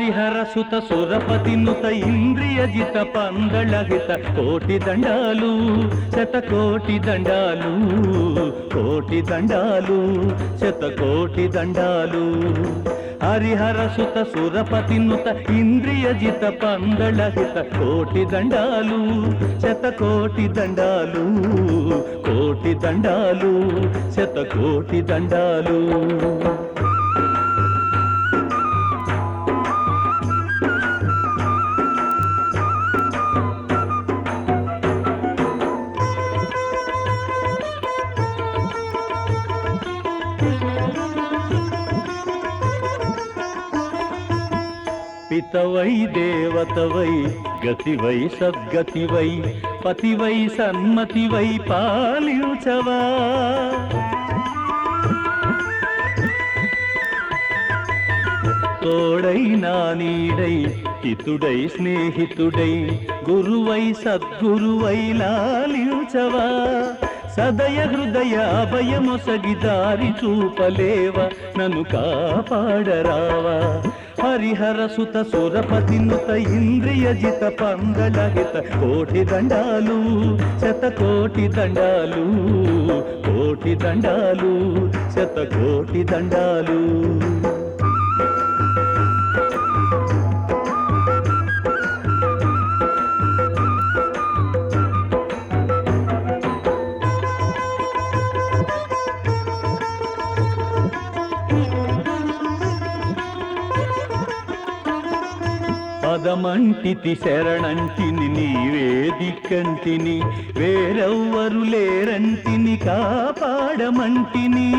హరిహర సుత సురపతి నుత ఇంద్రియ జిత పందళహిత కోటి దండాలు శత కోటి దండాలు కోటి దండాలు శత కోటి దండాలు హరిహర సుత సురపతి నుత ఇంద్రియ జిత పందళహిత కోటి దండాలు శత కోటి దండాలు కోటి దండాలు శత కోటి దండాలు పితవై దేవతవై గతివై సద్గతివై పతివై సన్మతివై పాలించవా తోడై నా నీడై హితుడై స్నేహితుడై గురువై సద్గురువై లాలించవా సదయ హృదయ అభయమొసగి దారి చూపలేవ నన్ను కాపాడరావా హరిహర సుత సురపతి నుత ఇంద్రియ జిత పందలహిత కోటి దండాలు శత కోటి దండాలు కోటి దండాలు శత కోటి దండాలు పదమంటితి శరణంటిని నీవే దిక్కంటిని వేరెవ్వరు లేరంటిని కాపాడమంటిని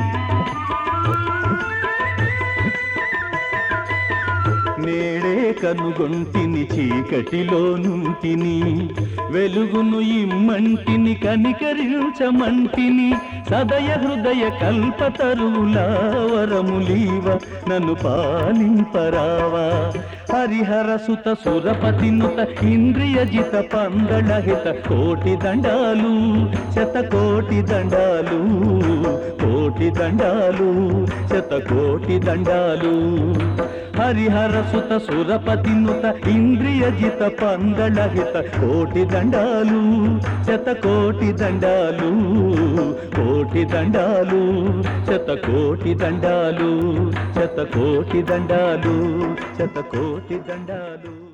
నేడే కనుగొంటిని చీకటిలో నుంటిని వెలుగును ఇమ్మంటిని కనికరించమంటిని సదయ హృదయ కల్పతరువులా వరములీవ నన్ను పాలింపరావా హరిహర సుత సురపతి నుత ఇంద్రియ జిత పందళహిత కోటి దండాలు శత కోటి దండాలు కోటి దండాలు శత కోటి దండాలు హరిహర సుత సురపతి నుత ఇంద్రియ జిత పందళహిత కోటి దండాలు శత కోటి దండాలు కోటి దండాలు శత కోటి దండాలు శత కోటి దండాలు శత కోటి దండాలు